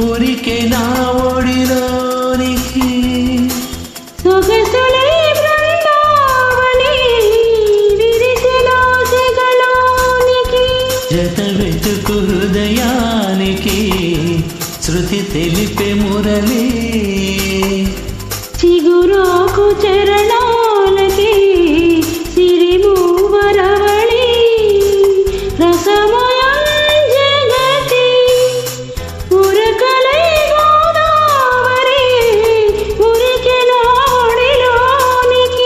ఊరికే నా ఒడిలోనికి సొగసులై బృందావని విరిసెలో సెగలోనికి జత వెతుకు హృదయానికి శృతి తెలిపే మురళి చిగురాకు చరణాలకి సిరిమూవరవళి రసమయం జగతి ఉరకలై గోదావరి ఉరికెల ఒడిలోనికి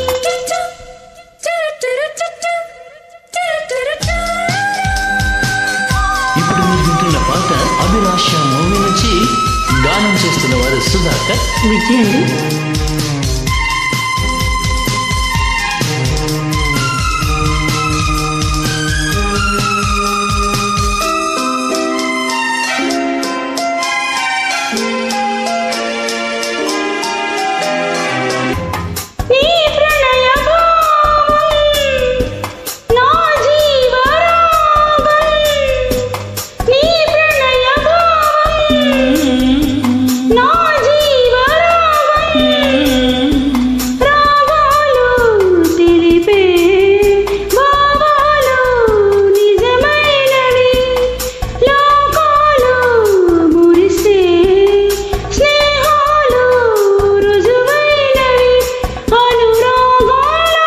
ఇప్పుడు మీరు వింటున్న పాట అభిలాష మూవీ నుంచి గానం చేస్తున్న వారు సుధాకర్ విజయ్ అండి నీ ప్రణయ భావం నా జీవరాగం నీ ప్రణయ భావం నా జీవరాగం రాగాలు తెలిపే భావాలు నిజమైనవి లోకాలు మురిసే స్నేహాలు రుజువైనవి అనురాగాల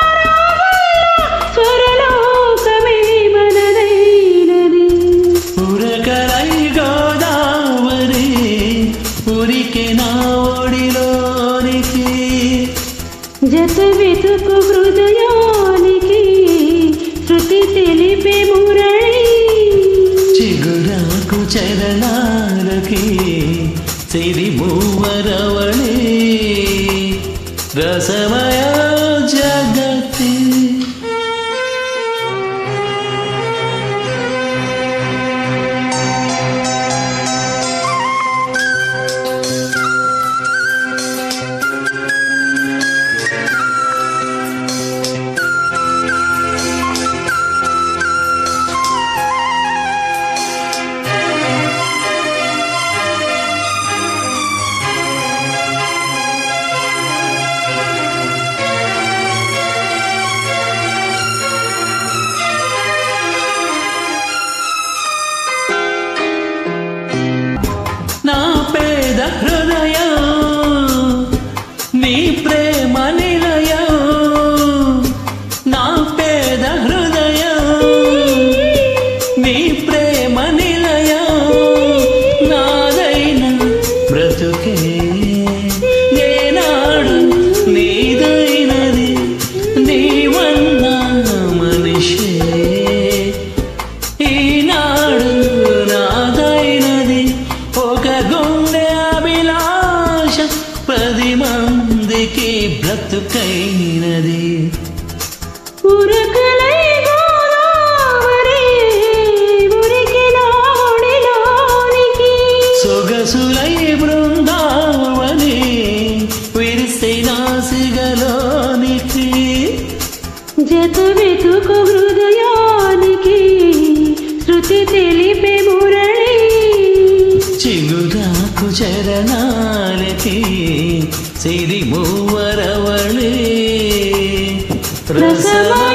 స్వరలోకమే మనదైనది ఉరకలై గోదావరి ఊరికే నా ఒడిలోనికి జత వెతుకు హృదయానికి శృతి తెలిపే మురళి చిగురాకు చరణాలకి సిరి మూవరవళి రసమయ జగతి నా పేద హృదయం నీ ప్రేమ నిలయం నా పేద హృదయం నీ ప్రేమ నిలయం నాదైన బ్రతుకే ఏనాడు నీదైనది నీవన్న మనిషే ఈనాడు నాదైనది ఒక గుండె అభిలాష పది మందికి బ్రతుకైనది ఉరకలై గోదావరి ఉరికిన ఒడిలోనికి సొగసులై బృందావని విరిసే నాసిగలోనికి జత వెతుకు హృదయానికి శృతి తెలిపే మురళి చిగురాకు చరణాలకి సిరి మూవరవళి రసమా